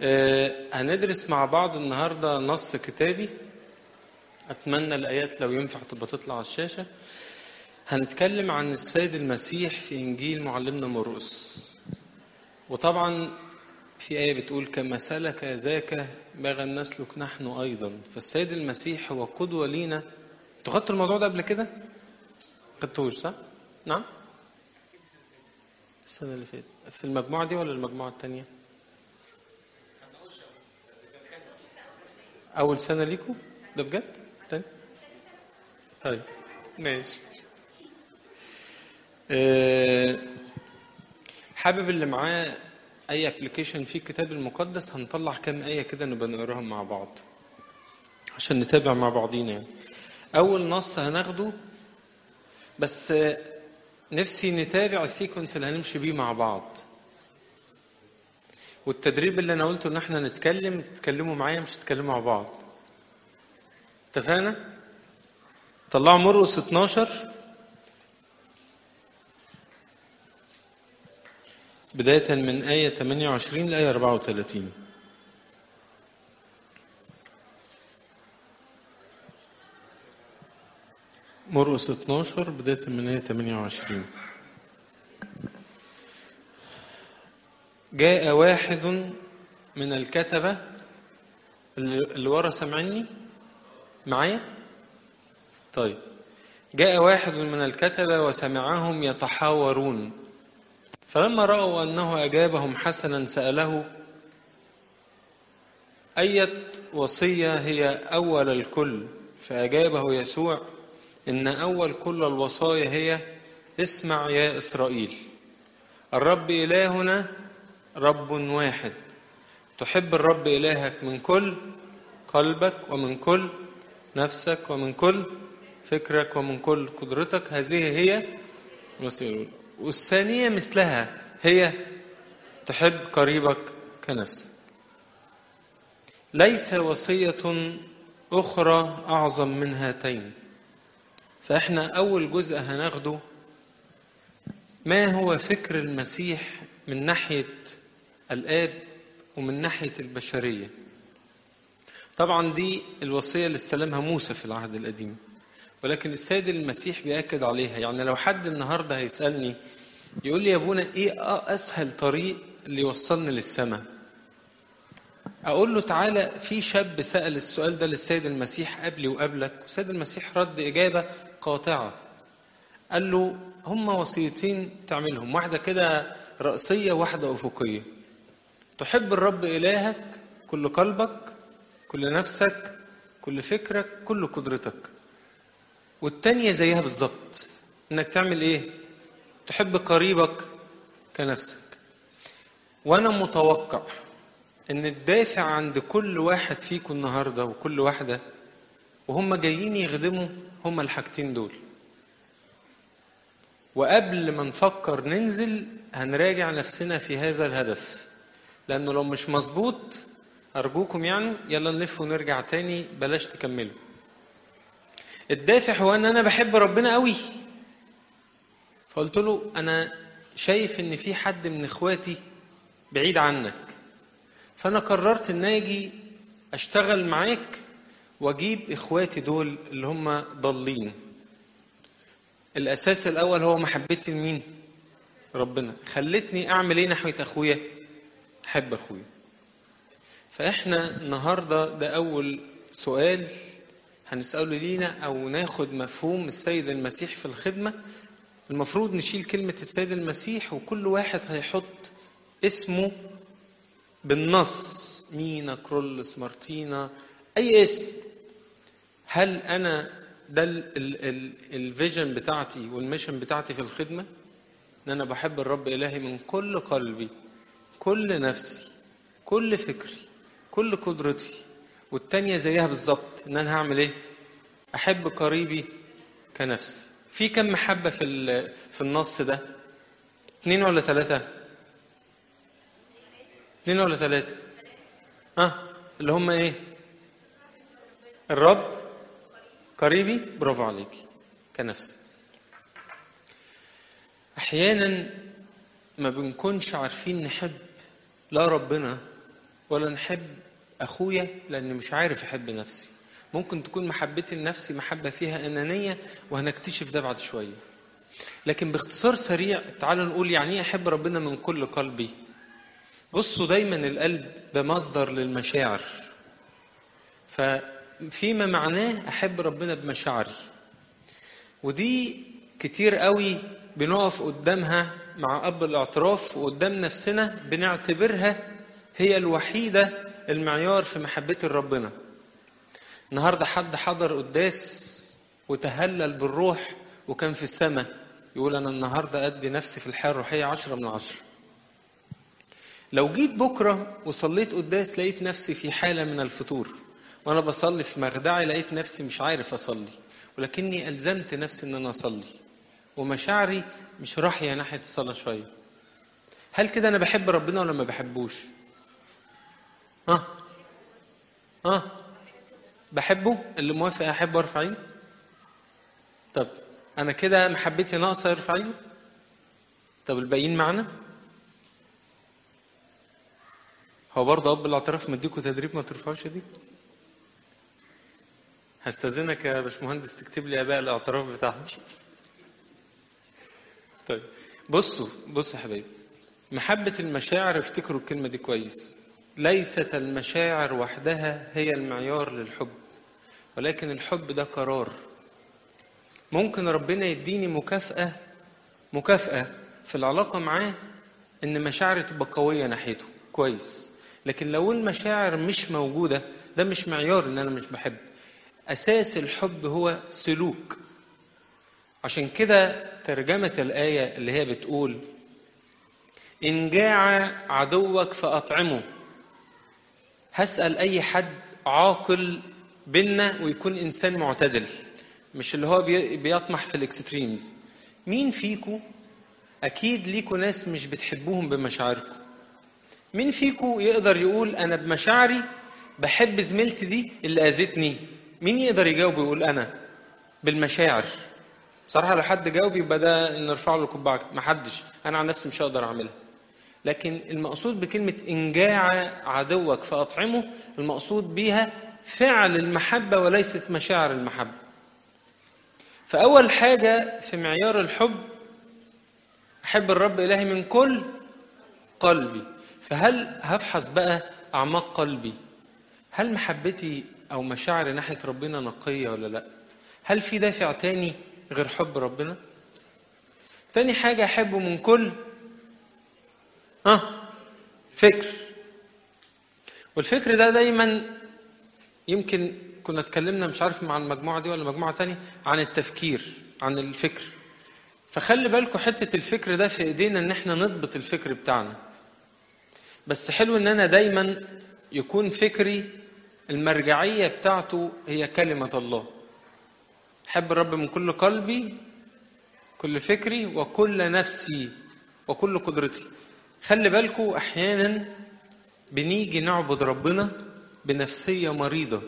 آه، هندرس مع بعض النهارده نص كتابي اتمنى الايات لو ينفع تبقى تطلع على الشاشه هنتكلم عن السيد المسيح في انجيل معلمنا مرقس وطبعا في آية بتقول كما سلك ذاك بغى أن نسلك نحن أيضا فالسيد المسيح هو قدوة لينا انتوا خدتوا الموضوع ده قبل كده؟ خدتوش صح؟ نعم؟ السنة اللي فاتت في المجموعة دي ولا المجموعة التانية؟ أول سنة ليكم؟ ده بجد؟ تاني؟ طيب ماشي أه حابب اللي معاه اي ابلكيشن فيه الكتاب المقدس هنطلع كام ايه كده نبقى نقراهم مع بعض عشان نتابع مع بعضينا يعني اول نص هناخده بس نفسي نتابع السيكونس اللي هنمشي بيه مع بعض والتدريب اللي انا قلته ان احنا نتكلم تتكلموا معايا مش تتكلموا مع بعض اتفقنا طلعوا مرقس 12 بداية من آية 28 لآية 34 مرقس 12 بداية من آية 28 جاء واحد من الكتبة اللي ورا سامعني معايا طيب جاء واحد من الكتبة وسمعهم يتحاورون فلما رأوا أنه أجابهم حسنا سأله أية وصية هي أول الكل فأجابه يسوع إن أول كل الوصايا هي اسمع يا إسرائيل الرب إلهنا رب واحد تحب الرب إلهك من كل قلبك ومن كل نفسك ومن كل فكرك ومن كل قدرتك هذه هي الوصية الأولى والثانية مثلها هي تحب قريبك كنفسك ليس وصية أخرى أعظم من هاتين فإحنا أول جزء هناخده ما هو فكر المسيح من ناحية الآب ومن ناحية البشرية طبعا دي الوصية اللي استلمها موسى في العهد القديم ولكن السيد المسيح بيأكد عليها يعني لو حد النهاردة هيسألني يقول لي يا ابونا ايه اسهل طريق اللي يوصلني للسماء اقول له تعالى في شاب سأل السؤال ده للسيد المسيح قبلي وقبلك والسيد المسيح رد إجابة قاطعة قال له هما وصيتين تعملهم واحدة كده رأسية واحدة أفقية تحب الرب إلهك كل قلبك كل نفسك كل فكرك كل قدرتك والتانية زيها بالظبط انك تعمل ايه تحب قريبك كنفسك وانا متوقع ان الدافع عند كل واحد فيكم النهارده وكل واحده وهم جايين يخدموا هم الحاجتين دول وقبل ما نفكر ننزل هنراجع نفسنا في هذا الهدف لانه لو مش مظبوط ارجوكم يعني يلا نلف ونرجع تاني بلاش تكملوا الدافع هو ان انا بحب ربنا قوي فقلت له انا شايف ان في حد من اخواتي بعيد عنك فانا قررت ان اجي اشتغل معاك واجيب اخواتي دول اللي هم ضالين الاساس الاول هو محبتي لمين ربنا خلتني اعمل ايه ناحيه اخويا احب اخويا فاحنا النهارده ده اول سؤال هنساله لينا او ناخد مفهوم السيد المسيح في الخدمه المفروض نشيل كلمة السيد المسيح وكل واحد هيحط اسمه بالنص مينا كرولس مارتينا أي اسم هل أنا ده الفيجن بتاعتي والميشن بتاعتي في الخدمة إن أنا بحب الرب إلهي من كل قلبي كل نفسي كل فكري كل قدرتي والتانية زيها بالظبط إن أنا هعمل إيه؟ أحب قريبي كنفسي في كم محبة في في النص ده؟ اثنين ولا ثلاثة؟ اثنين ولا ثلاثة؟ ها؟ أه؟ اللي هم إيه؟ الرب قريبي برافو عليك كنفسي. أحيانا ما بنكونش عارفين نحب لا ربنا ولا نحب اخويا لاني مش عارف احب نفسي ممكن تكون محبتي لنفسي محبه فيها انانيه وهنكتشف ده بعد شويه لكن باختصار سريع تعالوا نقول يعني ايه احب ربنا من كل قلبي بصوا دايما القلب ده مصدر للمشاعر ففيما معناه احب ربنا بمشاعري ودي كتير قوي بنقف قدامها مع اب الاعتراف وقدام نفسنا بنعتبرها هي الوحيده المعيار في محبتي لربنا النهارده حد حضر قداس وتهلل بالروح وكان في السماء يقول انا النهارده ادي نفسي في الحياه الروحيه عشرة من عشرة لو جيت بكره وصليت قداس لقيت نفسي في حاله من الفتور وانا بصلي في مخدعي لقيت نفسي مش عارف اصلي ولكني الزمت نفسي ان انا اصلي ومشاعري مش راحيه ناحيه الصلاه شويه هل كده انا بحب ربنا ولا ما بحبوش ها ها بحبه اللي موافق احبه ارفع ايدي طب انا كده محبتي ناقصه يرفع ايده طب الباقيين معانا هو برضه اب الاعتراف مديكوا تدريب ما ترفعوش ايديكم هستاذنك يا باشمهندس تكتب لي اباء الاعتراف بتاعهم طيب بصوا بصوا يا حبايبي محبة المشاعر افتكروا الكلمة دي كويس ليست المشاعر وحدها هي المعيار للحب ولكن الحب ده قرار ممكن ربنا يديني مكافأة مكافأة في العلاقة معاه إن مشاعري تبقى قوية ناحيته كويس لكن لو المشاعر مش موجودة ده مش معيار إن أنا مش بحب أساس الحب هو سلوك عشان كده ترجمة الآية اللي هي بتقول إن جاع عدوك فأطعمه هسأل أي حد عاقل بينا ويكون إنسان معتدل مش اللي هو بيطمح في الاكستريمز مين فيكو أكيد ليكوا ناس مش بتحبوهم بمشاعركم مين فيكو يقدر يقول أنا بمشاعري بحب زميلتي دي اللي أذتني مين يقدر يجاوب ويقول أنا بالمشاعر بصراحة لو حد جاوب يبقى ده نرفع له القبعة محدش أنا عن نفسي مش هقدر أعملها لكن المقصود بكلمة إن جاع عدوك فأطعمه المقصود بيها فعل المحبة وليست مشاعر المحبة فأول حاجة في معيار الحب أحب الرب إلهي من كل قلبي فهل هفحص بقى أعماق قلبي هل محبتي أو مشاعري ناحية ربنا نقية ولا لأ هل في دافع تاني غير حب ربنا تاني حاجة أحبه من كل ها فكر والفكر ده دايما يمكن كنا اتكلمنا مش عارف مع المجموعة دي ولا مجموعة تانية عن التفكير عن الفكر فخلي بالكم حتة الفكر ده في ايدينا ان احنا نضبط الفكر بتاعنا بس حلو ان انا دايما يكون فكري المرجعية بتاعته هي كلمة الله أحب الرب من كل قلبي كل فكري وكل نفسي وكل قدرتي خلي بالكم أحيانا بنيجي نعبد ربنا بنفسية مريضة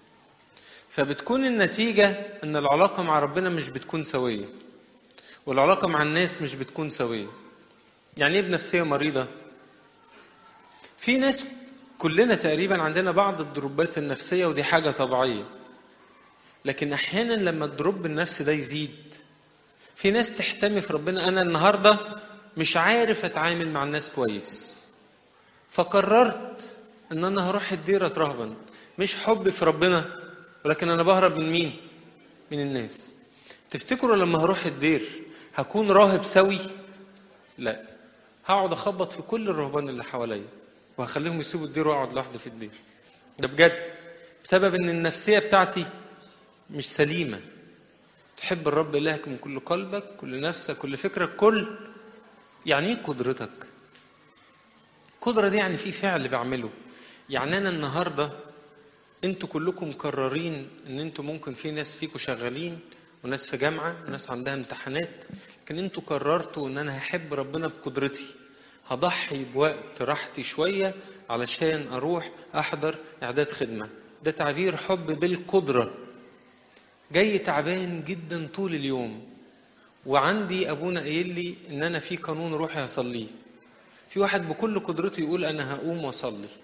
فبتكون النتيجة إن العلاقة مع ربنا مش بتكون سوية والعلاقة مع الناس مش بتكون سوية يعني إيه بنفسية مريضة؟ في ناس كلنا تقريبا عندنا بعض الضربات النفسية ودي حاجة طبيعية لكن أحيانا لما الضرب النفسي ده يزيد في ناس تحتمي في ربنا أنا النهاردة مش عارف أتعامل مع الناس كويس فقررت إن أنا هروح الديرة أترهبن مش حب في ربنا ولكن أنا بهرب من مين؟ من الناس تفتكروا لما هروح الدير هكون راهب سوي؟ لا هقعد أخبط في كل الرهبان اللي حواليا وهخليهم يسيبوا الدير واقعد لوحدي في الدير ده بجد بسبب ان النفسيه بتاعتي مش سليمه تحب الرب الهك من كل قلبك كل نفسك كل فكرك كل يعني ايه قدرتك القدره دي يعني في فعل بعمله يعني انا النهارده انتوا كلكم مقررين ان انتوا ممكن في ناس فيكم شغالين وناس في جامعه وناس عندها امتحانات لكن انتوا قررتوا ان انا هحب ربنا بقدرتي هضحي بوقت راحتي شوية علشان أروح أحضر إعداد خدمة ده تعبير حب بالقدرة جاي تعبان جدا طول اليوم وعندي أبونا قايل لي إن أنا في قانون روحي هصليه في واحد بكل قدرته يقول أنا هقوم وأصلي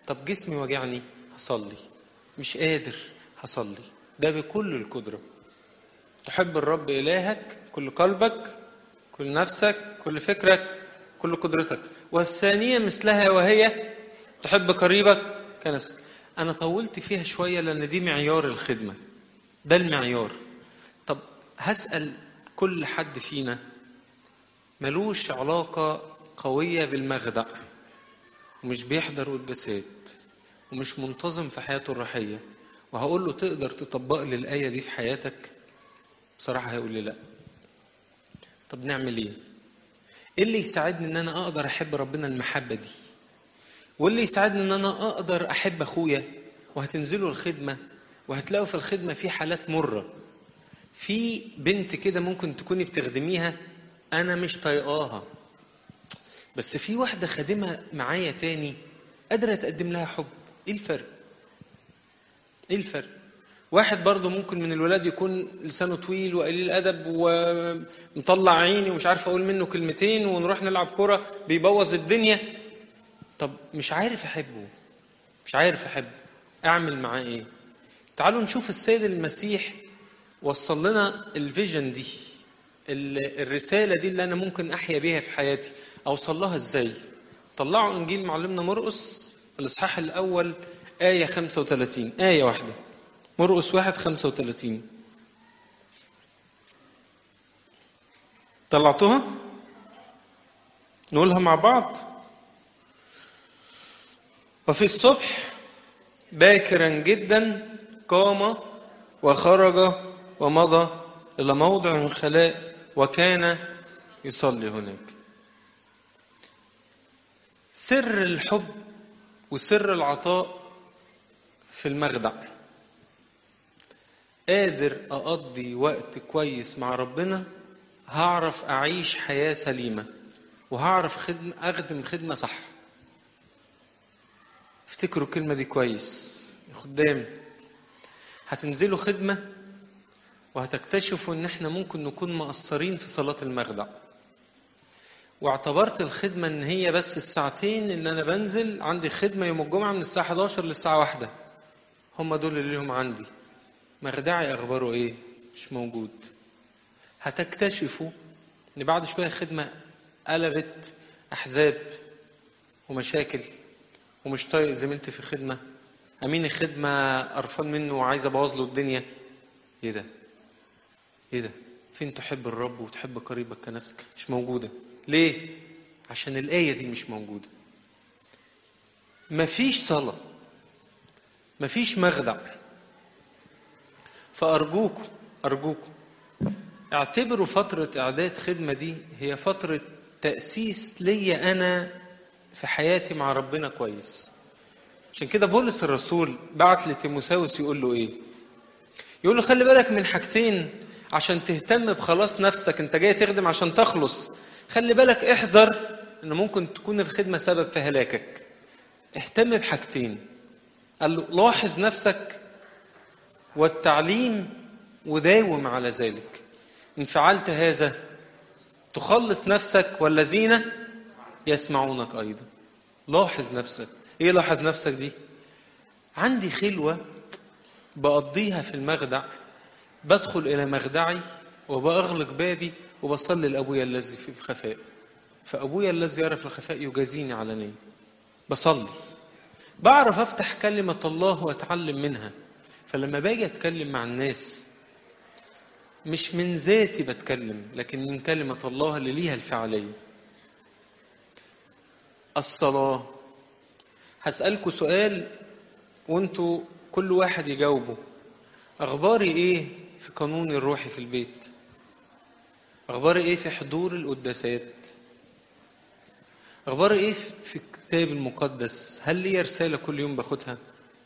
طب جسمي وجعني هصلي مش قادر هصلي ده بكل القدرة تحب الرب إلهك كل قلبك كل نفسك كل فكرك كل قدرتك والثانية مثلها وهي تحب قريبك كنفسك أنا طولت فيها شوية لأن دي معيار الخدمة ده المعيار طب هسأل كل حد فينا ملوش علاقة قوية بالمغدع ومش بيحضر قداسات ومش منتظم في حياته الروحية وهقول له تقدر تطبق لي الآية دي في حياتك بصراحة هيقول لي لا طب نعمل ايه ايه اللي يساعدني ان انا اقدر احب ربنا المحبة دي واللي يساعدني ان انا اقدر احب اخويا وهتنزلوا الخدمة وهتلاقوا في الخدمة في حالات مرة في بنت كده ممكن تكوني بتخدميها انا مش طايقاها بس في واحدة خادمة معايا تاني قادرة تقدم لها حب ايه الفرق ايه الفرق واحد برضه ممكن من الولاد يكون لسانه طويل وقليل ادب ومطلع عيني ومش عارف اقول منه كلمتين ونروح نلعب كرة بيبوظ الدنيا طب مش عارف احبه مش عارف احبه اعمل معاه ايه تعالوا نشوف السيد المسيح وصل لنا الفيجن دي الرسالة دي اللي أنا ممكن أحيا بيها في حياتي أوصل لها إزاي طلعوا إنجيل معلمنا مرقس الإصحاح الأول آية 35 آية واحدة مرقس واحد 35 طلعتوها نقولها مع بعض وفي الصبح باكرا جدا قام وخرج ومضى إلى موضع خلاء وكان يصلي هناك سر الحب وسر العطاء في المخدع قادر أقضي وقت كويس مع ربنا هعرف أعيش حياة سليمة وهعرف خدمة أخدم خدمة صح افتكروا الكلمة دي كويس خدام هتنزلوا خدمة وهتكتشفوا ان احنا ممكن نكون مقصرين في صلاة المخدع واعتبرت الخدمة ان هي بس الساعتين اللي انا بنزل عندي خدمة يوم الجمعة من الساعة 11 للساعة واحدة هم دول اللي ليهم عندي مخدعي اخباره ايه مش موجود هتكتشفوا ان بعد شوية خدمة قلبت احزاب ومشاكل ومش طايق زميلتي في خدمة امين الخدمة قرفان منه وعايز ابوظ له الدنيا ايه ده ايه ده فين تحب الرب وتحب قريبك كنفسك مش موجودة ليه عشان الآية دي مش موجودة مفيش صلاة مفيش مخدع فأرجوكم أرجوكم اعتبروا فترة إعداد خدمة دي هي فترة تأسيس ليا أنا في حياتي مع ربنا كويس عشان كده بولس الرسول بعت لتيموساوس يقول له إيه يقول له خلي بالك من حاجتين عشان تهتم بخلاص نفسك انت جاي تخدم عشان تخلص خلي بالك احذر ان ممكن تكون الخدمة سبب في هلاكك اهتم بحاجتين قال له لاحظ نفسك والتعليم وداوم على ذلك ان فعلت هذا تخلص نفسك والذين يسمعونك ايضا لاحظ نفسك ايه لاحظ نفسك دي عندي خلوة بقضيها في المخدع بدخل إلى مخدعي وبأغلق بابي وبصلي لأبويا الذي في الخفاء فأبويا الذي يرى في الخفاء يجازيني علنيا بصلي بعرف أفتح كلمة الله وأتعلم منها فلما باجي أتكلم مع الناس مش من ذاتي بتكلم لكن من كلمة الله اللي ليها الفعالية الصلاة هسألكوا سؤال وانتوا كل واحد يجاوبه أخباري إيه في قانوني الروحي في البيت أخباري إيه في حضور القداسات أخباري إيه في الكتاب المقدس هل لي رسالة كل يوم باخدها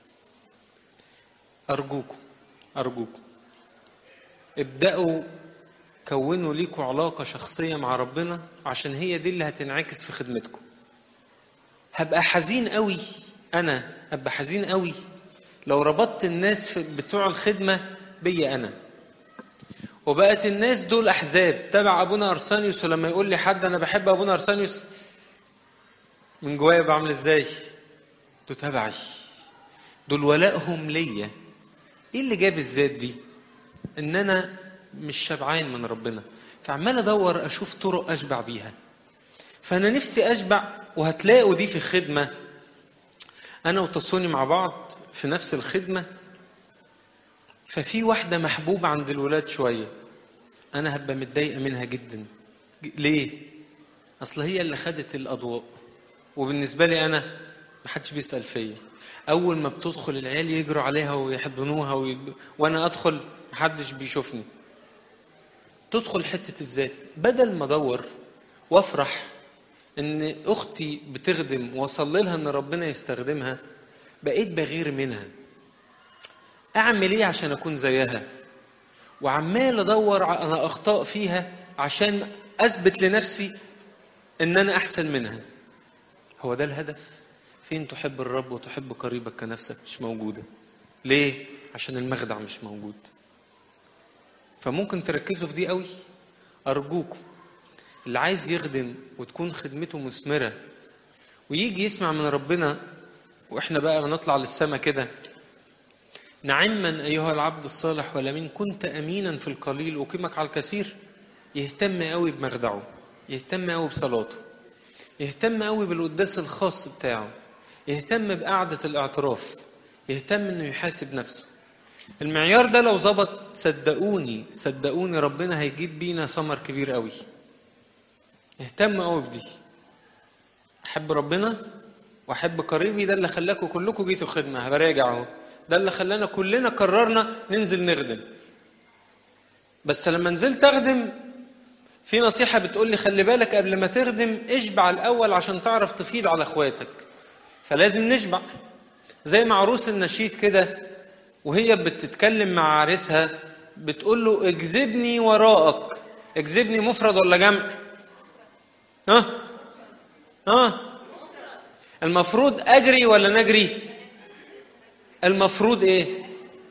أرجوكم أرجوكم ابدأوا كونوا ليكوا علاقة شخصية مع ربنا عشان هي دي اللي هتنعكس في خدمتكم هبقى حزين قوي أنا هبقى حزين قوي لو ربطت الناس في بتوع الخدمة بيا أنا وبقت الناس دول أحزاب تبع أبونا أرسانيوس ولما يقول لي حد أنا بحب أبونا أرسانيوس من جوايا بعمل إزاي دول تبعي دول ولائهم ليا ايه اللي جاب الذات دي ان انا مش شبعان من ربنا فعمال ادور اشوف طرق اشبع بيها فانا نفسي اشبع وهتلاقوا دي في خدمه انا وتصوني مع بعض في نفس الخدمه ففي واحده محبوبه عند الولاد شويه انا هبقى متضايقه منها جدا ليه اصل هي اللي خدت الاضواء وبالنسبه لي انا محدش بيسال فيا اول ما بتدخل العيال يجروا عليها ويحضنوها ويد... وانا ادخل محدش بيشوفني تدخل حته الذات بدل ما ادور وافرح ان اختي بتخدم واصلي لها ان ربنا يستخدمها بقيت بغير منها اعمل ايه عشان اكون زيها وعمال ادور على اخطاء فيها عشان اثبت لنفسي ان انا احسن منها هو ده الهدف فين تحب الرب وتحب قريبك كنفسك مش موجوده ليه عشان المخدع مش موجود فممكن تركزوا في دي قوي ارجوكم اللي عايز يخدم وتكون خدمته مثمره ويجي يسمع من ربنا واحنا بقى نطلع للسما كده نعما ايها العبد الصالح والامين كنت امينا في القليل اقيمك على الكثير يهتم قوي بمخدعه يهتم قوي بصلاته يهتم قوي بالقداس الخاص بتاعه يهتم بقعدة الاعتراف يهتم انه يحاسب نفسه المعيار ده لو ظبط صدقوني صدقوني ربنا هيجيب بينا ثمر كبير قوي اهتم قوي بدي احب ربنا واحب قريبي ده اللي خلاكم كلكم جيتوا خدمه براجع اهو ده اللي خلانا كلنا قررنا ننزل نخدم بس لما نزلت اخدم في نصيحه بتقول لي خلي بالك قبل ما تخدم اشبع الاول عشان تعرف تفيض على اخواتك فلازم نشبع زي ما عروس النشيد كده وهي بتتكلم مع عريسها بتقول له اجذبني وراءك اجذبني مفرد ولا جمع ها ها المفروض اجري ولا نجري المفروض ايه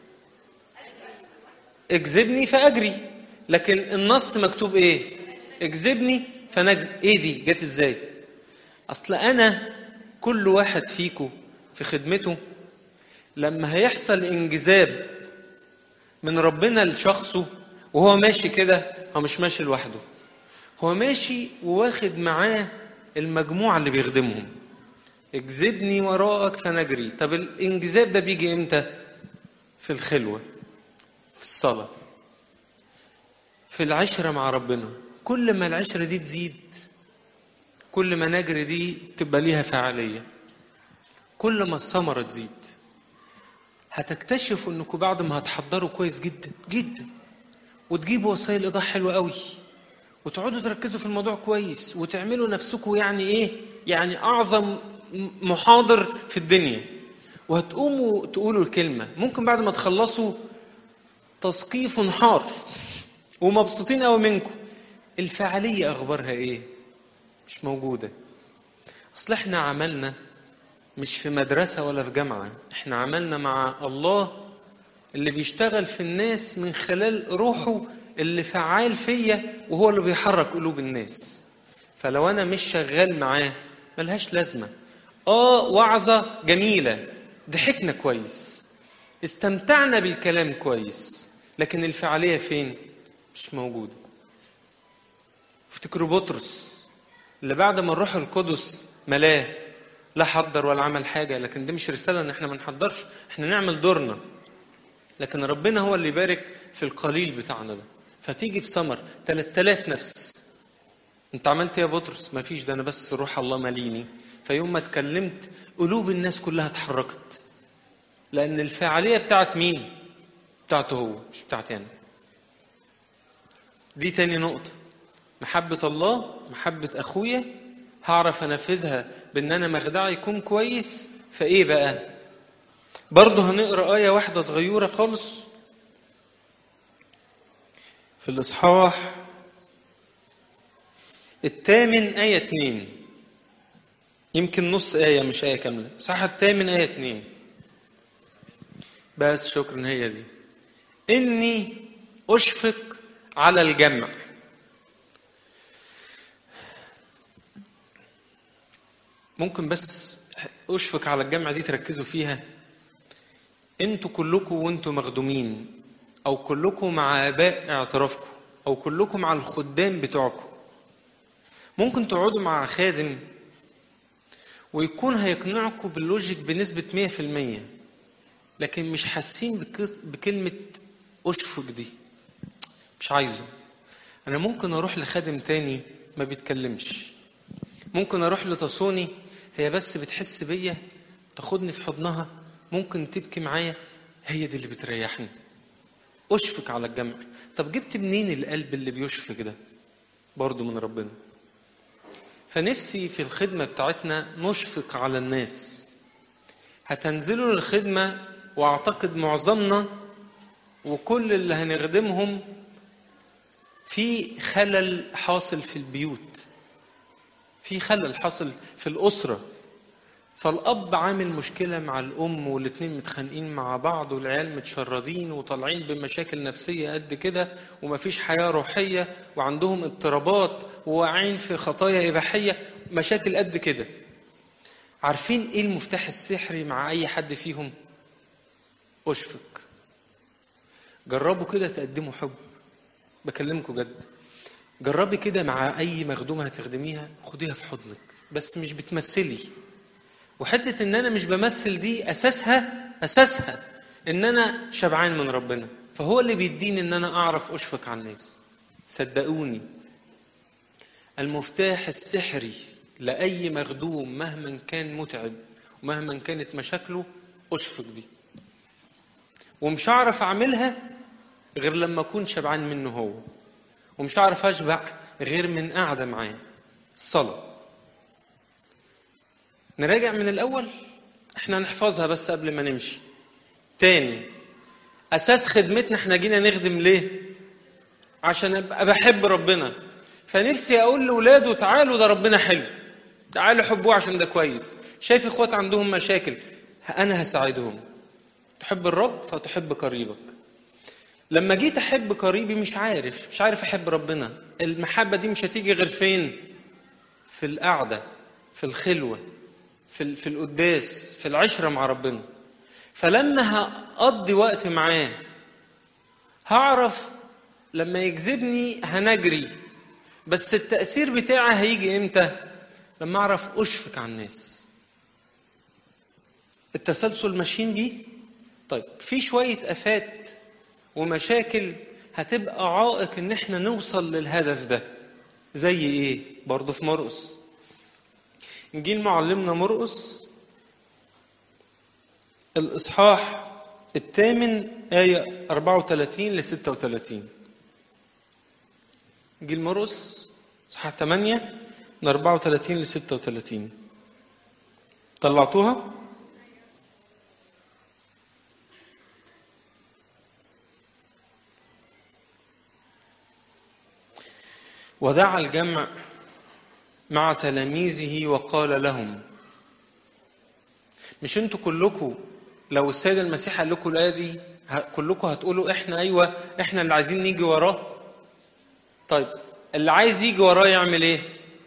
اجذبني فاجري لكن النص مكتوب ايه اجذبني فنجري ايه دي جت ازاي اصل انا كل واحد فيكم في خدمته لما هيحصل انجذاب من ربنا لشخصه وهو ماشي كده هو مش ماشي لوحده هو ماشي وواخد معاه المجموعة اللي بيخدمهم اجذبني وراءك فنجري طب الانجذاب ده بيجي امتى في الخلوة في الصلاة في العشرة مع ربنا كل ما العشرة دي تزيد كل ما نجري دي تبقى ليها فعالية كل ما الثمرة تزيد هتكتشفوا انكم بعد ما هتحضروا كويس جدا جدا وتجيبوا وسائل ايضاح حلوه قوي وتقعدوا تركزوا في الموضوع كويس وتعملوا نفسكم يعني ايه يعني اعظم محاضر في الدنيا وهتقوموا تقولوا الكلمه ممكن بعد ما تخلصوا تسقيف حار ومبسوطين قوي منكم الفعاليه اخبارها ايه مش موجوده اصل احنا عملنا مش في مدرسة ولا في جامعة احنا عملنا مع الله اللي بيشتغل في الناس من خلال روحه اللي فعال فيا وهو اللي بيحرك قلوب الناس فلو انا مش شغال معاه ملهاش لازمة اه وعظة جميلة ضحكنا كويس استمتعنا بالكلام كويس لكن الفعالية فين مش موجودة افتكروا بطرس اللي بعد ما الروح القدس ملاه لا حضر ولا عمل حاجة لكن دي مش رسالة ان احنا ما نحضرش احنا نعمل دورنا لكن ربنا هو اللي يبارك في القليل بتاعنا ده فتيجي بثمر 3000 نفس انت عملت ايه يا بطرس ما فيش ده انا بس روح الله ماليني فيوم ما اتكلمت قلوب الناس كلها اتحركت لان الفاعليه بتاعت مين بتاعته هو مش بتاعتي انا دي تاني نقطه محبه الله محبه اخويا هعرف انفذها بان انا مخدعي يكون كويس فايه بقى برضه هنقرا ايه واحده صغيره خالص في الاصحاح الثامن آية اتنين يمكن نص آية مش آية كاملة صح الثامن آية اتنين بس شكرا هي دي إني أشفق على الجمع ممكن بس اشفق على الجامعه دي تركزوا فيها انتوا كلكم وانتوا مخدومين او كلكم مع اباء اعترافكم او كلكم مع الخدام بتوعكم ممكن تقعدوا مع خادم ويكون هيقنعكم باللوجيك بنسبة 100% لكن مش حاسين بك- بكلمة أشفق دي مش عايزه أنا ممكن أروح لخادم تاني ما بيتكلمش ممكن أروح لتصوني هي بس بتحس بيا تاخدني في حضنها ممكن تبكي معايا هي دي اللي بتريحني أشفق على الجمع طب جبت منين القلب اللي بيشفق ده برضو من ربنا فنفسي في الخدمة بتاعتنا نشفق على الناس هتنزلوا للخدمة واعتقد معظمنا وكل اللي هنخدمهم في خلل حاصل في البيوت في خلل حاصل في الأسرة فالأب عامل مشكلة مع الأم والاتنين متخانقين مع بعض والعيال متشردين وطالعين بمشاكل نفسية قد كده ومفيش حياة روحية وعندهم اضطرابات وواقعين في خطايا إباحية مشاكل قد كده عارفين إيه المفتاح السحري مع أي حد فيهم؟ أشفق جربوا كده تقدموا حب بكلمكم جد جربي كده مع أي مخدومة هتخدميها خديها في حضنك بس مش بتمثلي وحته ان انا مش بمثل دي اساسها اساسها ان انا شبعان من ربنا فهو اللي بيديني ان انا اعرف اشفق على الناس صدقوني المفتاح السحري لاي مخدوم مهما كان متعب ومهما كانت مشاكله اشفق دي ومش هعرف اعملها غير لما اكون شبعان منه هو ومش هعرف اشبع غير من قاعده معاه الصلاه نراجع من الأول احنا هنحفظها بس قبل ما نمشي تاني أساس خدمتنا احنا جينا نخدم ليه عشان أبقى بحب ربنا فنفسي أقول لأولاده تعالوا ده ربنا حلو تعالوا حبوه عشان ده كويس شايف إخوات عندهم مشاكل أنا هساعدهم تحب الرب فتحب قريبك لما جيت أحب قريبي مش عارف مش عارف أحب ربنا المحبة دي مش هتيجي غير فين في القعدة في الخلوة في في القداس في العشرة مع ربنا فلما هقضي وقت معاه هعرف لما يجذبني هنجري بس التأثير بتاعه هيجي امتى لما اعرف اشفق على الناس التسلسل ماشيين بيه طيب في شوية افات ومشاكل هتبقى عائق ان احنا نوصل للهدف ده زي ايه برضه في مرقس إنجيل معلمنا مرقس الإصحاح الثامن آية 34 ل 36 إنجيل مرقس إصحاح 8 من 34 ل 36 طلعتوها؟ ودعا الجمع مع تلاميذه وقال لهم مش انتوا كلكم لو السيد المسيح قال لكم الايه دي ه- كلكم هتقولوا احنا ايوه احنا اللي عايزين نيجي وراه طيب اللي عايز يجي وراه يعمل ايه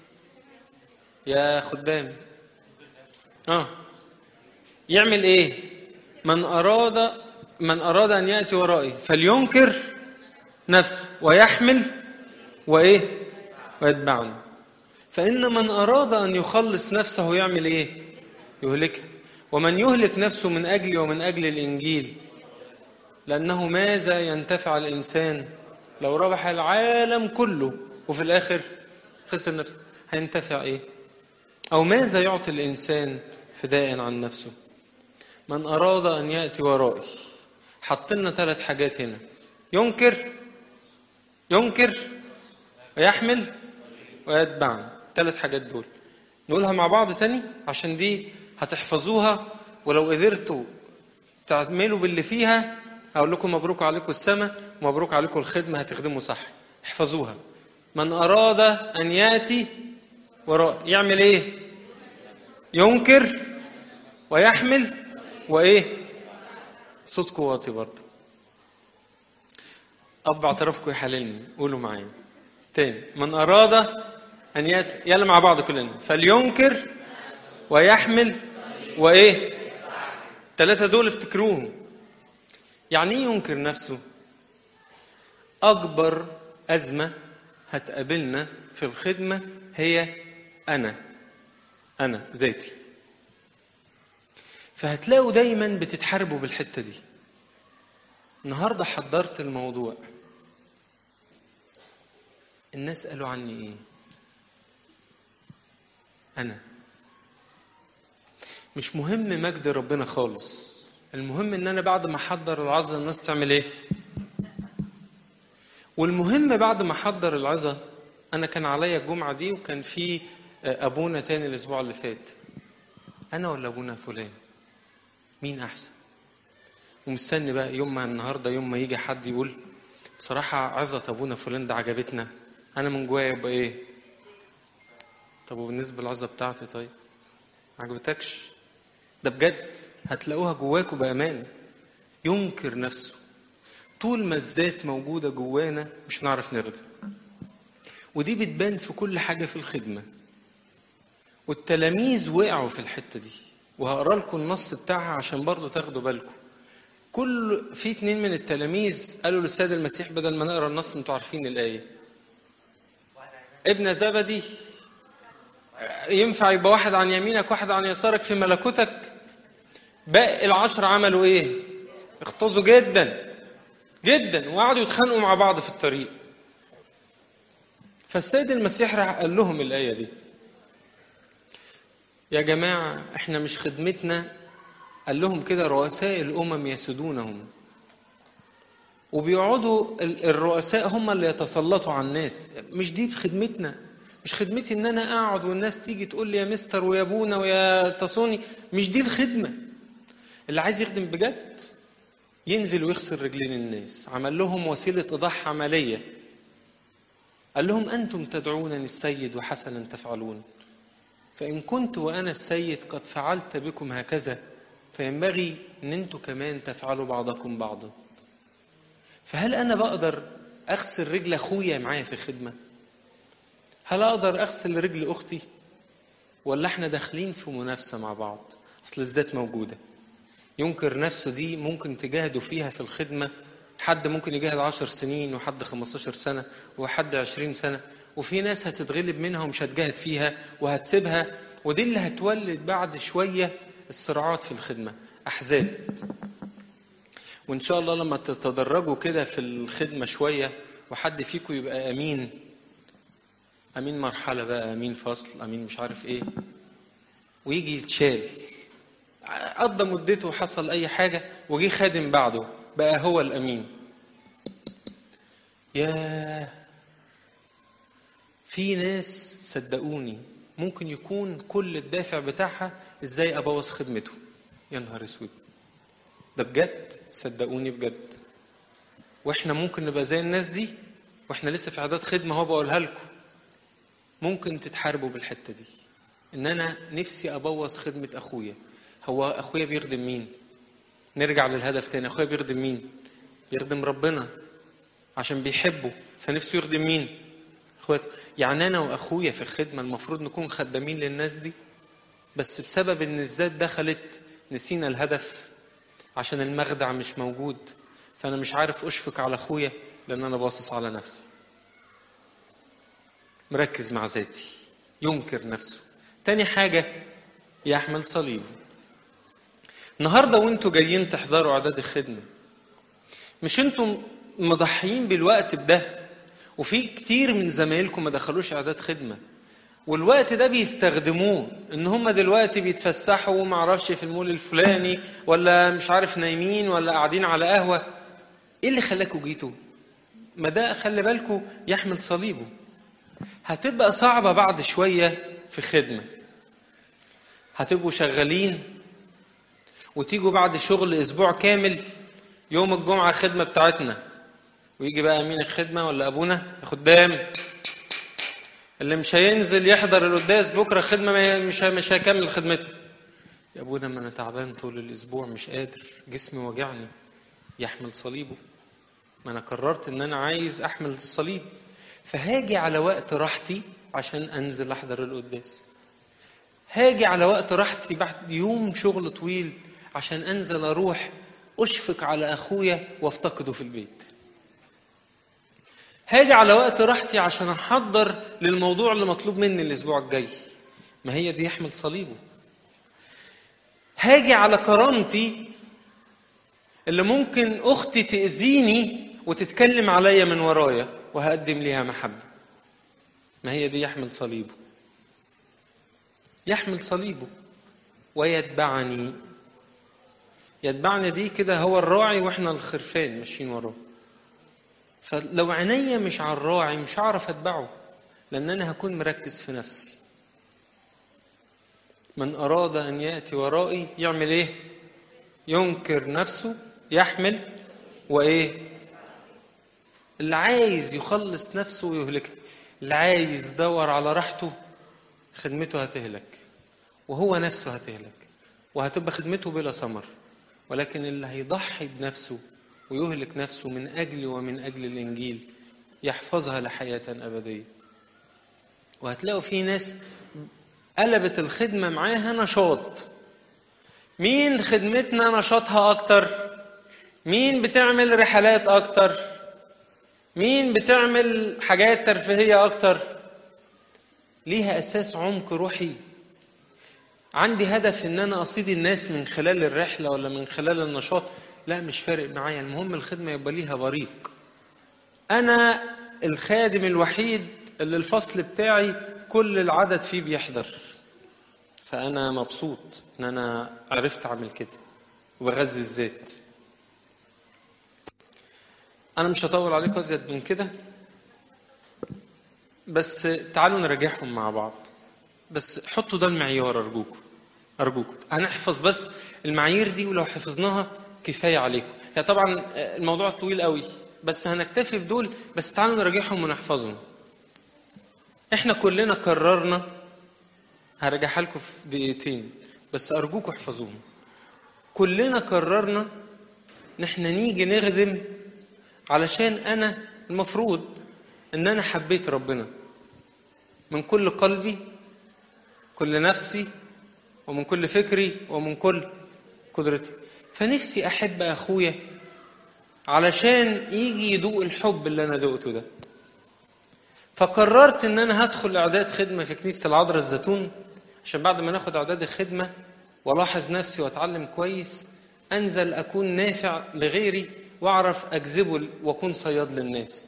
يا خدام اه يعمل ايه من اراد من اراد ان ياتي ورائي فلينكر نفسه ويحمل وايه ويتبعني فإن من أراد أن يخلص نفسه يعمل إيه؟ يهلكها ومن يهلك نفسه من أجلي ومن أجل الإنجيل لأنه ماذا ينتفع الإنسان لو ربح العالم كله وفي الآخر خسر نفسه هينتفع إيه؟ أو ماذا يعطي الإنسان فداء عن نفسه؟ من أراد أن يأتي ورائي حط لنا ثلاث حاجات هنا ينكر ينكر ويحمل ويتبعني ثلاث حاجات دول نقولها مع بعض تاني عشان دي هتحفظوها ولو قدرتوا تعملوا باللي فيها هقول لكم مبروك عليكم السماء ومبروك عليكم الخدمة هتخدموا صح احفظوها من أراد أن يأتي وراء يعمل إيه ينكر ويحمل وإيه صوتكم واطي برضه أب اعترافكم يحللني قولوا معايا تاني من أراد أن يأتي يلا مع بعض كلنا فلينكر ويحمل وايه ثلاثة دول افتكروهم يعني ايه ينكر نفسه اكبر ازمة هتقابلنا في الخدمة هي انا انا ذاتي فهتلاقوا دايما بتتحاربوا بالحتة دي النهاردة حضرت الموضوع الناس قالوا عني ايه انا مش مهم مجد ربنا خالص المهم ان انا بعد ما احضر العظه الناس تعمل ايه والمهم بعد ما احضر العظه انا كان عليا الجمعه دي وكان في ابونا تاني الاسبوع اللي فات انا ولا ابونا فلان مين احسن ومستني بقى يوم ما النهارده يوم ما يجي حد يقول بصراحه عظه ابونا فلان ده عجبتنا انا من جوايا يبقى ايه طب وبالنسبه للعظه بتاعتي طيب ما عجبتكش ده بجد هتلاقوها جواكوا بامان ينكر نفسه طول ما الذات موجوده جوانا مش هنعرف نخدم ودي بتبان في كل حاجه في الخدمه والتلاميذ وقعوا في الحته دي وهقرا لكم النص بتاعها عشان برضو تاخدوا بالكم كل في اتنين من التلاميذ قالوا للسيد المسيح بدل ما نقرا النص انتوا عارفين الايه ابن زبدي ينفع يبقى واحد عن يمينك واحد عن يسارك في ملكوتك باقي العشرة عملوا ايه اختزوا جدا جدا وقعدوا يتخانقوا مع بعض في الطريق فالسيد المسيح راح قال لهم الآية دي يا جماعة احنا مش خدمتنا قال لهم كده رؤساء الأمم يسودونهم وبيقعدوا الرؤساء هم اللي يتسلطوا على الناس مش دي في خدمتنا مش خدمتي ان انا اقعد والناس تيجي تقول لي يا مستر ويا ابونا ويا تصوني مش دي الخدمه اللي عايز يخدم بجد ينزل ويغسل رجلين الناس عمل لهم وسيله ايضاح عمليه قال لهم انتم تدعونني السيد وحسنا تفعلون فان كنت وانا السيد قد فعلت بكم هكذا فينبغي ان انتم كمان تفعلوا بعضكم بعضا فهل انا بقدر اغسل رجل اخويا معايا في الخدمه هل اقدر اغسل رجل اختي ولا احنا داخلين في منافسه مع بعض اصل الذات موجوده ينكر نفسه دي ممكن تجاهدوا فيها في الخدمه حد ممكن يجاهد عشر سنين وحد 15 سنه وحد 20 سنه وفي ناس هتتغلب منها ومش هتجاهد فيها وهتسيبها ودي اللي هتولد بعد شويه الصراعات في الخدمه احزاب وان شاء الله لما تتدرجوا كده في الخدمه شويه وحد فيكم يبقى امين امين مرحله بقى امين فصل امين مش عارف ايه ويجي يتشال قضى مدته وحصل اي حاجه وجي خادم بعده بقى هو الامين يا في ناس صدقوني ممكن يكون كل الدافع بتاعها ازاي ابوظ خدمته يا نهار اسود ده بجد صدقوني بجد واحنا ممكن نبقى زي الناس دي واحنا لسه في اعداد خدمه اهو بقولها لكم ممكن تتحاربوا بالحته دي ان انا نفسي ابوظ خدمه اخويا هو اخويا بيخدم مين نرجع للهدف تاني اخويا بيخدم مين بيخدم ربنا عشان بيحبه فنفسه يخدم مين اخوات يعني انا واخويا في الخدمه المفروض نكون خدامين للناس دي بس بسبب ان الذات دخلت نسينا الهدف عشان المخدع مش موجود فانا مش عارف اشفق على اخويا لان انا باصص على نفسي مركز مع ذاتي ينكر نفسه تاني حاجة يحمل صليبه النهاردة وانتوا جايين تحضروا اعداد الخدمة مش انتوا مضحيين بالوقت بده وفي كتير من زمايلكم ما دخلوش اعداد خدمة والوقت ده بيستخدموه ان هم دلوقتي بيتفسحوا ما اعرفش في المول الفلاني ولا مش عارف نايمين ولا قاعدين على قهوة ايه اللي خلاكوا جيتوا ما ده خلي بالكوا يحمل صليبه هتبقى صعبة بعد شوية في خدمة هتبقوا شغالين وتيجوا بعد شغل أسبوع كامل يوم الجمعة خدمة بتاعتنا ويجي بقى أمين الخدمة ولا أبونا خدام اللي مش هينزل يحضر القداس بكرة خدمة مش مش هيكمل خدمته يا أبونا ما أنا تعبان طول الأسبوع مش قادر جسمي وجعني يحمل صليبه ما أنا قررت إن أنا عايز أحمل الصليب فهاجي على وقت راحتي عشان انزل احضر القداس هاجي على وقت راحتي بعد يوم شغل طويل عشان انزل اروح اشفق على اخويا وافتقده في البيت هاجي على وقت راحتي عشان احضر للموضوع اللي مطلوب مني الاسبوع الجاي ما هي دي يحمل صليبه هاجي على كرامتي اللي ممكن اختي تاذيني وتتكلم عليا من ورايا وهقدم ليها محبه ما هي دي يحمل صليبه يحمل صليبه ويتبعني يتبعني دي كده هو الراعي واحنا الخرفان ماشيين وراه فلو عينيا مش على الراعي مش هعرف اتبعه لان انا هكون مركز في نفسي من اراد ان ياتي ورائي يعمل ايه ينكر نفسه يحمل وايه اللي عايز يخلص نفسه ويهلكها اللي عايز يدور على راحته خدمته هتهلك وهو نفسه هتهلك وهتبقى خدمته بلا ثمر ولكن اللي هيضحي بنفسه ويهلك نفسه من أجل ومن أجل الإنجيل يحفظها لحياة أبدية وهتلاقوا في ناس قلبت الخدمة معاها نشاط مين خدمتنا نشاطها أكتر مين بتعمل رحلات أكتر مين بتعمل حاجات ترفيهية أكتر ليها أساس عمق روحي عندي هدف ان انا اصيد الناس من خلال الرحله ولا من خلال النشاط لا مش فارق معايا المهم الخدمه يبقى ليها بريق انا الخادم الوحيد اللي الفصل بتاعي كل العدد فيه بيحضر فانا مبسوط ان انا عرفت اعمل كده وبغذي الذات انا مش هطول عليكم ازيد من كده بس تعالوا نراجعهم مع بعض بس حطوا ده المعيار ارجوكم ارجوكم هنحفظ بس المعايير دي ولو حفظناها كفايه عليكم هي طبعا الموضوع طويل قوي بس هنكتفي بدول بس تعالوا نراجعهم ونحفظهم احنا كلنا قررنا هرجعها لكم في دقيقتين بس ارجوكم احفظوهم كلنا قررنا ان احنا نيجي نخدم علشان انا المفروض ان انا حبيت ربنا من كل قلبي كل نفسي ومن كل فكري ومن كل قدرتي فنفسي احب اخويا علشان يجي يدوق الحب اللي انا دقته ده فقررت ان انا هدخل اعداد خدمه في كنيسه العذراء الزيتون عشان بعد ما ناخد اعداد الخدمه والاحظ نفسي واتعلم كويس انزل اكون نافع لغيري واعرف اجذبه واكون صياد للناس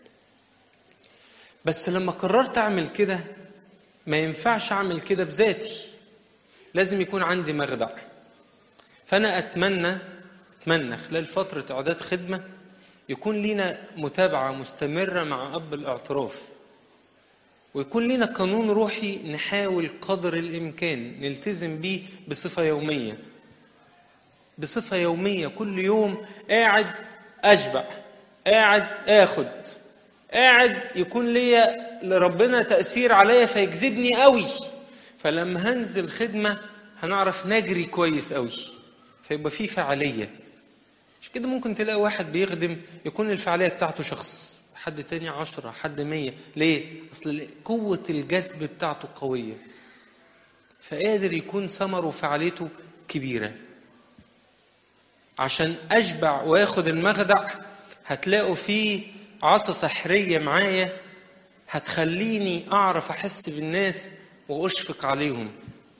بس لما قررت اعمل كده ما ينفعش اعمل كده بذاتي لازم يكون عندي مخدع فانا اتمنى اتمنى خلال فتره اعداد خدمه يكون لينا متابعه مستمره مع اب الاعتراف ويكون لينا قانون روحي نحاول قدر الامكان نلتزم بيه بصفه يوميه بصفه يوميه كل يوم قاعد اشبع قاعد اخد قاعد يكون ليا لربنا تأثير عليا فيجذبني قوي فلما هنزل خدمة هنعرف نجري كويس قوي فيبقى في فعالية مش كده ممكن تلاقي واحد بيخدم يكون الفعالية بتاعته شخص حد تاني عشرة حد مية ليه؟ أصل قوة الجذب بتاعته قوية فقادر يكون ثمره وفعاليته كبيرة عشان أشبع وآخد المخدع هتلاقوا فيه عصا سحرية معايا هتخليني أعرف أحس بالناس وأشفق عليهم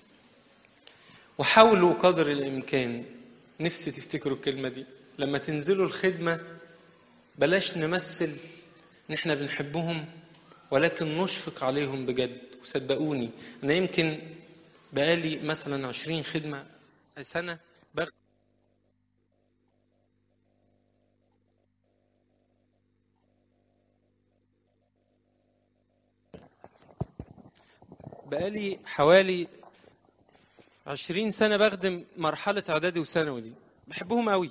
وحاولوا قدر الإمكان نفسي تفتكروا الكلمة دي لما تنزلوا الخدمة بلاش نمثل إن إحنا بنحبهم ولكن نشفق عليهم بجد وصدقوني أنا يمكن بقالي مثلا عشرين خدمة سنة بغ... بقالي حوالي عشرين سنة بخدم مرحلة إعدادي وثانوي دي بحبهم قوي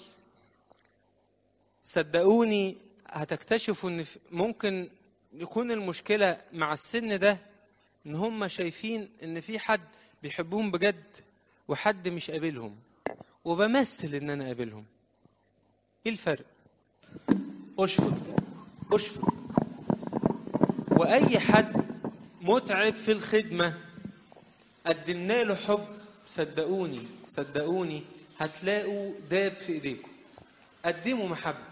صدقوني هتكتشفوا إن ممكن يكون المشكلة مع السن ده إن هم شايفين إن في حد بيحبهم بجد وحد مش قابلهم وبمثل إن أنا قابلهم إيه الفرق؟ أشفق أشفق وأي حد متعب في الخدمة قدمنا له حب صدقوني صدقوني هتلاقوا داب في ايديكم قدموا محبة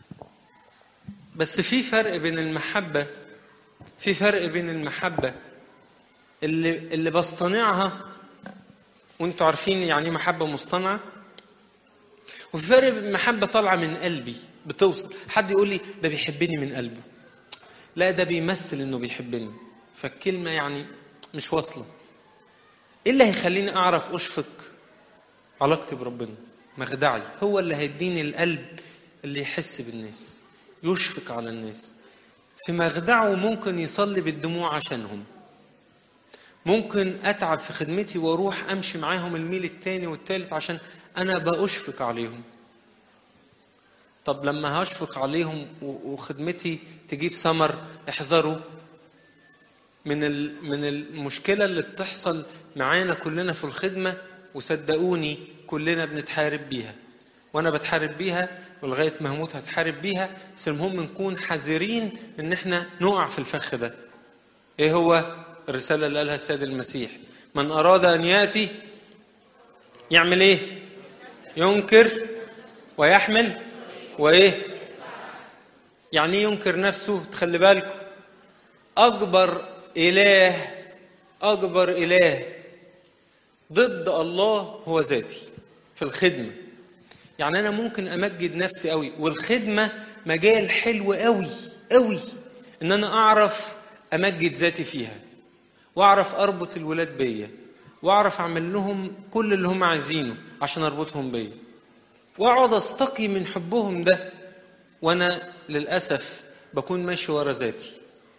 بس في فرق بين المحبة في فرق بين المحبة اللي اللي بصطنعها وانتوا عارفين يعني ايه محبة مصطنعة وفي فرق بين محبة طالعة من قلبي بتوصل حد يقول لي ده بيحبني من قلبه لا ده بيمثل انه بيحبني فالكلمة يعني مش واصلة ايه اللي هيخليني اعرف اشفق علاقتي بربنا مخدعي هو اللي هيديني القلب اللي يحس بالناس يشفق على الناس في مخدعه ممكن يصلي بالدموع عشانهم ممكن اتعب في خدمتي واروح امشي معاهم الميل التاني والتالت عشان انا بأشفق عليهم طب لما هشفق عليهم وخدمتي تجيب ثمر احذروا من من المشكله اللي بتحصل معانا كلنا في الخدمه وصدقوني كلنا بنتحارب بيها وانا بتحارب بيها ولغايه ما هموت هتحارب بيها بس المهم نكون حذرين ان احنا نقع في الفخ ده ايه هو الرساله اللي قالها السيد المسيح من اراد ان ياتي يعمل ايه ينكر ويحمل وايه يعني ايه ينكر نفسه تخلي بالكم اكبر اله اكبر اله ضد الله هو ذاتي في الخدمه يعني انا ممكن امجد نفسي قوي والخدمه مجال حلو قوي قوي ان انا اعرف امجد ذاتي فيها واعرف اربط الولاد بيا واعرف اعمل لهم كل اللي هم عايزينه عشان اربطهم بيا واقعد استقي من حبهم ده وانا للاسف بكون ماشي ورا ذاتي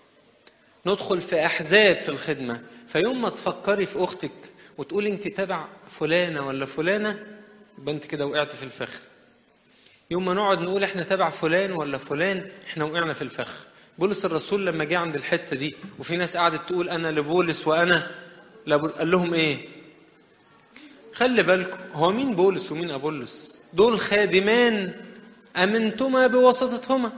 ندخل في احزاب في الخدمه فيوم ما تفكري في اختك وتقولي انت تبع فلانه ولا فلانه يبقى انت كده وقعت في الفخ يوم ما نقعد نقول احنا تبع فلان ولا فلان احنا وقعنا في الفخ بولس الرسول لما جه عند الحته دي وفي ناس قعدت تقول انا لبولس وانا لبول... قال لهم ايه خلي بالكم هو مين بولس ومين ابولس دول خادمان امنتما بواسطتهما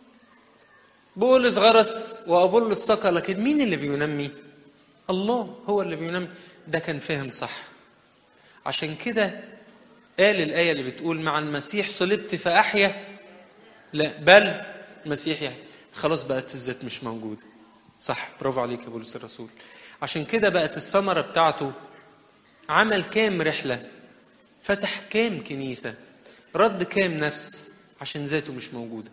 بولس غرس وابولس سقى لكن مين اللي بينمي الله هو اللي بينمي ده كان فاهم صح عشان كده قال الآية اللي بتقول مع المسيح صلبت فأحيا لا بل المسيح يعني خلاص بقت الذات مش موجودة صح برافو عليك يا بولس الرسول عشان كده بقت الثمرة بتاعته عمل كام رحلة فتح كام كنيسة رد كام نفس عشان ذاته مش موجودة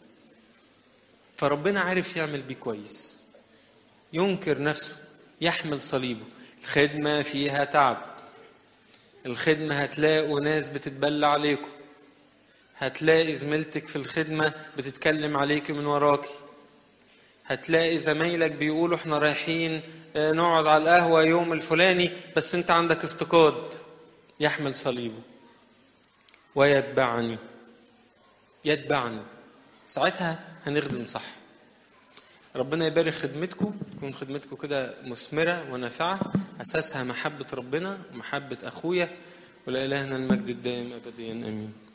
فربنا عارف يعمل بيه كويس ينكر نفسه يحمل صليبه الخدمة فيها تعب الخدمة هتلاقوا ناس بتتبلى عليكم هتلاقي زميلتك في الخدمة بتتكلم عليك من وراكي هتلاقي زمايلك بيقولوا احنا رايحين نقعد على القهوة يوم الفلاني بس انت عندك افتقاد يحمل صليبه ويتبعني يتبعني ساعتها هنخدم صح ربنا يبارك خدمتكم تكون خدمتكم كده مثمرة ونافعة أساسها محبة ربنا ومحبة أخويا ولإلهنا المجد الدائم أبديا آمين